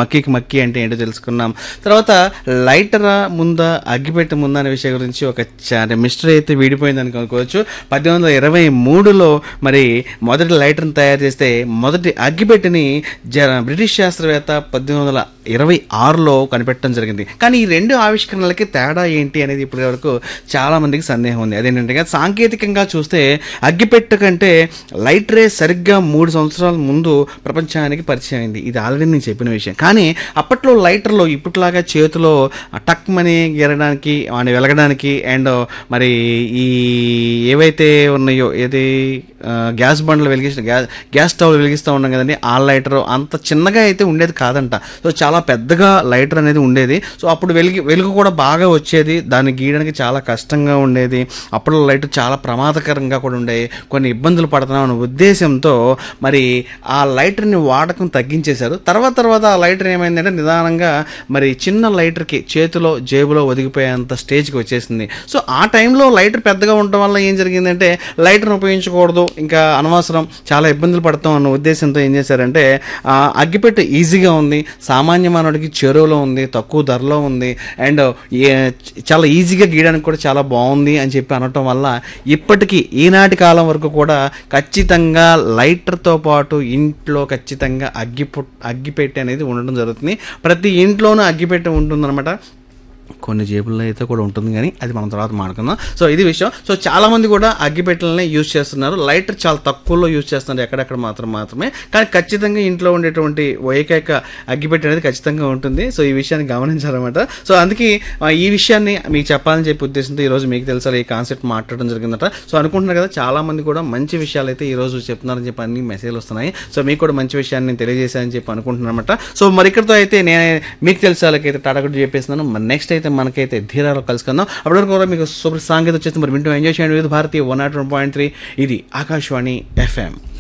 మక్కికి మక్కి అంటే ఏంటో తెలుసుకున్నాం తర్వాత లైటరా ముందా అగ్గిపెట్ట ముందా అనే విషయం గురించి ఒక చా- మిస్టరీ అయితే వీడిపోయిందని అనుకోవచ్చు పద్దెనిమిది వందల ఇరవై మూడులో మరి మొదటి లైటర్ని తయారు చేస్తే మొదటి అగ్గిపెట్టెని జ బ్రిటిష్ శాస్త్రవేత్త పద్దెనిమిది వందల ఇరవై ఆరులో కనిపెట్టడం జరిగింది కానీ ఈ రెండు ఆవిష్కరణలకి తేడా ఏంటి అనేది ఇప్పటి వరకు చాలా మందికి సందేహం ఉంది అదేంటంటే సాంకేతికంగా చూస్తే అగ్గిపెట్ట కంటే లైటరే సరిగ్గా మూడు సంవత్సరాల ముందు ప్రపంచానికి పరిచయం అయింది ఇది ఆల్రెడీ నేను చెప్పిన విషయం కానీ అప్పట్లో లైటర్లో ఇప్పట్లాగా చేతిలో టక్ మని గెరడానికి వాడిని వెలగడానికి అండ్ మరి ఈ ఏవైతే ఉన్నాయో ఏది ఆ, గ్యాస్ బండ్లు వెలిగిస్తూ గ్యాస్ గ్యాస్ స్టవ్ వెలిగిస్తూ ఉన్నాం కదండి ఆ లైటర్ అంత చిన్నగా అయితే ఉండేది కాదంట సో చాలా పెద్దగా లైటర్ అనేది ఉండేది సో అప్పుడు వెలిగి వెలుగు కూడా బాగా వచ్చేది దాన్ని గీయడానికి చాలా కష్టంగా ఉండేది అప్పుడు లైటర్ చాలా ప్రమాదకరంగా కూడా ఉండేవి కొన్ని ఇబ్బందులు పడుతున్నాం అనే ఉద్దేశంతో మరి ఆ లైటర్ని వాడకం తగ్గించేశారు తర్వాత తర్వాత ఆ లైటర్ ఏమైందంటే నిదానంగా మరి చిన్న లైటర్కి చేతిలో జేబులో ఒదిగిపోయేంత స్టేజ్కి వచ్చేసింది సో ఆ టైంలో లైటర్ పెద్దగా ఉండటం వల్ల ఏం జరిగిందంటే లైటర్ని ఉపయోగించకూడదు ఇంకా అనవసరం చాలా ఇబ్బందులు పడతాం అన్న ఉద్దేశంతో ఏం చేశారంటే ఆ అగ్గిపెట్టె ఈజీగా ఉంది సామాన్య మానవుడికి చెరువులో ఉంది తక్కువ ధరలో ఉంది అండ్ చాలా ఈజీగా గీయడానికి కూడా చాలా బాగుంది అని చెప్పి అనటం వల్ల ఇప్పటికీ ఈనాటి కాలం వరకు కూడా ఖచ్చితంగా లైటర్తో పాటు ఇంట్లో ఖచ్చితంగా అగ్గిపు అగ్గిపెట్టె అనేది ఉండడం జరుగుతుంది ప్రతి ఇంట్లోనూ అగ్గిపెట్టె ఉంటుందన్నమాట కొన్ని జేబుల్లో అయితే కూడా ఉంటుంది కానీ అది మనం తర్వాత మాట్లాడుకుందాం సో ఇది విషయం సో చాలా మంది కూడా అగ్గిపెట్టెలనే యూజ్ చేస్తున్నారు లైటర్ చాలా తక్కువలో యూజ్ చేస్తున్నారు ఎక్కడెక్కడ మాత్రం మాత్రమే కానీ ఖచ్చితంగా ఇంట్లో ఉండేటువంటి ఏకైక అగ్గిపెట్టె అనేది ఖచ్చితంగా ఉంటుంది సో ఈ విషయాన్ని గమనించాలన్నమాట సో అందుకే ఆ, ఈ విషయాన్ని మీకు చెప్పాలని చెప్పి ఉద్దేశంతో ఈరోజు మీకు తెలుసా ఈ కాన్సెప్ట్ మాట్లాడడం జరిగిందట సో అనుకుంటున్నారు కదా చాలా మంది కూడా మంచి విషయాలు అయితే ఈ రోజు చెప్తున్నారని చెప్పి అన్ని మెసేజ్లు వస్తున్నాయి సో మీకు కూడా మంచి విషయాన్ని నేను తెలియజేశానని చెప్పి అనుకుంటున్నానమాట సో మరి ఇక్కడితో అయితే నేను మీకు తెలిసే వాళ్ళకైతే టాటా గుడ్ చెప్పేస్తున్నాను మరి నెక్స్ట్ అయితే మనకైతే ధీరాలో కలుసుకుందాం అప్పటివరకు కూడా మీకు సూపర్ సాంగీతం వచ్చేసి మరి వింటూ ఎంజాయ్ చేయండి వివిధ భారతీయ one not one point three ఇది ఆకాశవాణి ఎఫ్ఎం